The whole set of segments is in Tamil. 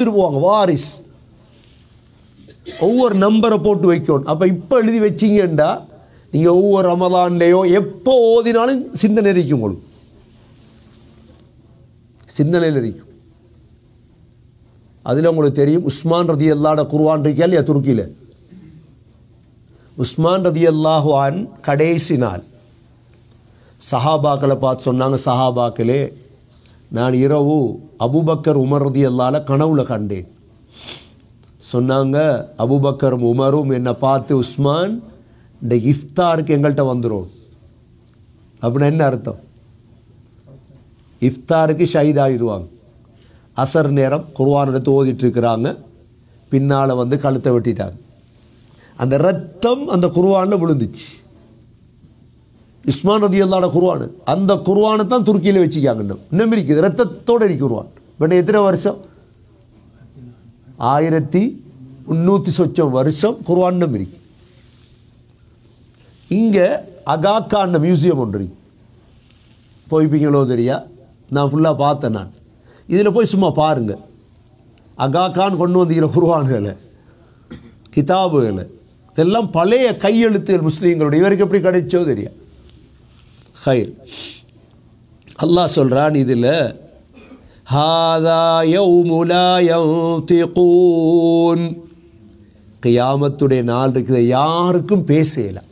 எடுத்துட்டு போவாங்க வாரிஸ் ஒவ்வொரு நம்பரை போட்டு வைக்கணும் அப்போ இப்போ எழுதி வச்சிங்கண்டா நீங்கள் ஒவ்வொரு ரமதான்லேயோ எப்போ ஓதினாலும் சிந்தனை இருக்கும் உங்களுக்கு சிந்தனையில் இருக்கும் அதில் உங்களுக்கு தெரியும் உஸ்மான் ரதி அல்லாட குர்வான் இருக்கா இல்லையா துருக்கியில் உஸ்மான் ரதி அல்லாஹுவான் கடைசி நாள் சஹாபாக்களை பார்த்து சொன்னாங்க சஹாபாக்களே நான் இரவு அபுபக்கர் உமர் ரதி அல்லால கனவுல கண்டேன் சொன்னாங்க அபுபக்கரும் உமரும் என்னை பார்த்து உஸ்மான் இந்த இஃப்தாருக்கு எங்கள்கிட்ட வந்துடும் அப்படின்னா என்ன அர்த்தம் இஃப்தாருக்கு ஷஹீத் ஆகிடுவாங்க அசர் நேரம் குர்வான் எடுத்து ஓதிட்டு இருக்கிறாங்க பின்னால் வந்து கழுத்தை வெட்டிட்டாங்க அந்த ரத்தம் அந்த குர்வானில் விழுந்துச்சு இஸ்மான் ரதி அல்லாட குர்வானு அந்த குர்வானை தான் துருக்கியில் வச்சுக்காங்க இன்னும் இன்னும் இருக்குது ரத்தத்தோடு இருக்கு குர்வான் இப்போ எத்தனை வருஷம் ஆயிரத்தி முந்நூற்றி சொச்சம் வருஷம் குர்வான்னும் இருக்கு இங்கே அகாக்கான மியூசியம் ஒன்று இருக்கு போய்ப்பீங்களோ தெரியா நான் ஃபுல்லாக பார்த்தேன் நான் இதில் போய் சும்மா பாருங்க அகாக்கான் கொண்டு வந்திருக்கிற குர்வான்களை கிதாபுகளை இதெல்லாம் பழைய கையெழுத்துகள் முஸ்லீம்களுடைய இவருக்கு எப்படி கிடைச்சோ தெரியா ஹைர் அல்லாஹ் சொல்கிறான் இதில் ஹாதா யௌமுலா யௌதிகூன் கியாமத்துடைய நாள் இருக்குது யாருக்கும் பேசலாம்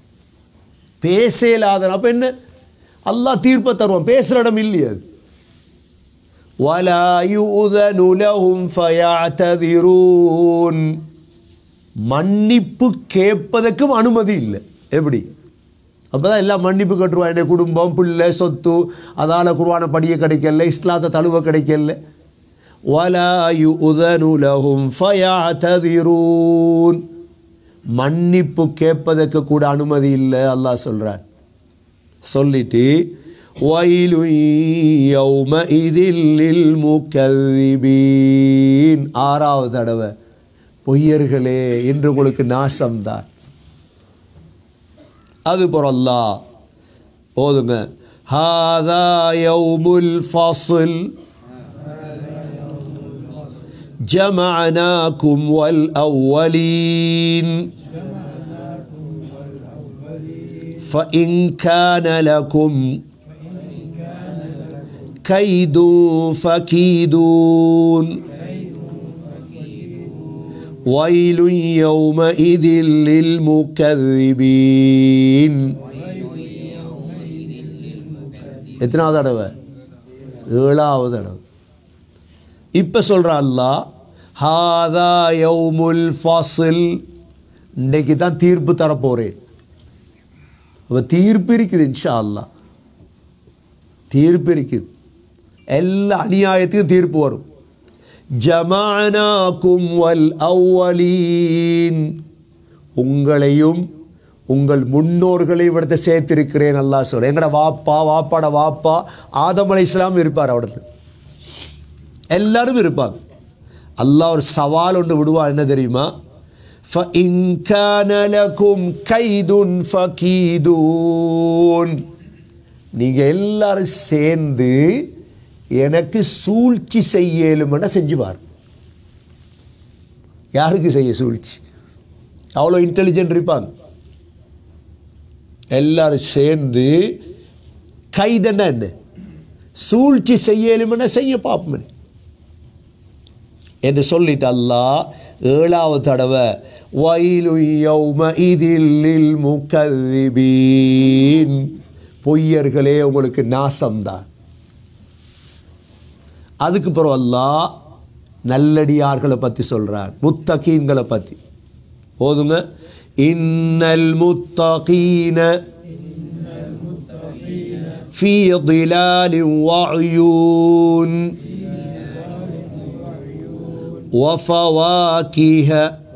பேசலாத அப்போ என்ன அல்லாஹ் தீர்ப்பை தருவான் பேசுகிற இடம் இல்லையே அது ولا يؤذن لهم فيعتذرون மன்னிப்பு கேட்பதற்கும் அனுமதி இல்லை எப்படி அப்பதான் எல்லாம் மன்னிப்பு கட்டுருவான் என் குடும்பம் பிள்ளை சொத்து அதால் குருவான படிய கிடைக்கல இஸ்லாத்த தழுவ கிடைக்கல ولا يؤذن لهم فيعتذرون மன்னிப்பு கேட்பதற்கு கூட அனுமதி இல்லை அல்லாஹ் சொல்றான் சொல்லிட்டு ويل يومئذ للمكذبين ஆறாவது தடவை பொய்யர்களே என்று உங்களுக்கு நாசம்தான் அது பொறல்லா போதுங்க ஹாதா யௌமுல் ஃபாசில் جمعناكم والأولين فإن كان لكم كيد فكيدون ويل يومئذ للمكذبين எத்தனாவது தடவை ஏழாவது தடவை இப்போ சொல்கிற அல்லாஹ் ஹாதா யௌமுல் ஃபாசில் இன்னைக்கு தான் தீர்ப்பு தரப்போகிறேன் அப்போ தீர்ப்பு இருக்குது இன்ஷா அல்லாஹ் தீர்ப்பு இருக்குது எல்லா அநியாயத்துக்கும் தீர்ப்பு வரும் ஜமானாக்கும் வல் அவ்வலீன் உங்களையும் உங்கள் முன்னோர்களை இவிடத்தை சேர்த்திருக்கிறேன் அல்லாஹ் சொல்கிறேன் எங்கட வாப்பா வாப்பாட வாப்பா ஆதம் அலை இஸ்லாம் இருப்பார் அவடத்தில் எல்லாரும் இருப்பாங்க அல்லாஹ் ஒரு சவால் ஒன்று விடுவான் என்ன தெரியுமா فَإِن كَانَ لَكُمْ كَيْدٌ فَكِيدُونَ நீங்கள் எல்லாரும் சேர்ந்து எனக்கு சூழ்ச்சி செய்யலுமென செஞ்சுவார் யாருக்கு செய்ய சூழ்ச்சி அவ்வளோ இன்டெலிஜென்ட் இருப்பாங்க எல்லாரும் சேர்ந்து கைதன்னா என்ன சூழ்ச்சி செய்யலுமென செய்ய பார்ப்போம் என்று சொல்லிட்டு அல்லாஹ் ஏழாவது தடவை வயலு யௌம இதில் முக்கதிபீன் பொய்யர்களே உங்களுக்கு நாசம்தான் அதுக்கு பிறகு அல்லாஹ் நல்லடியார்களை பற்றி சொல்கிறார் முத்தகீன்களை பற்றி போதுங்க இன்னல் முத்தகீன في ظلال وعيون وفواكه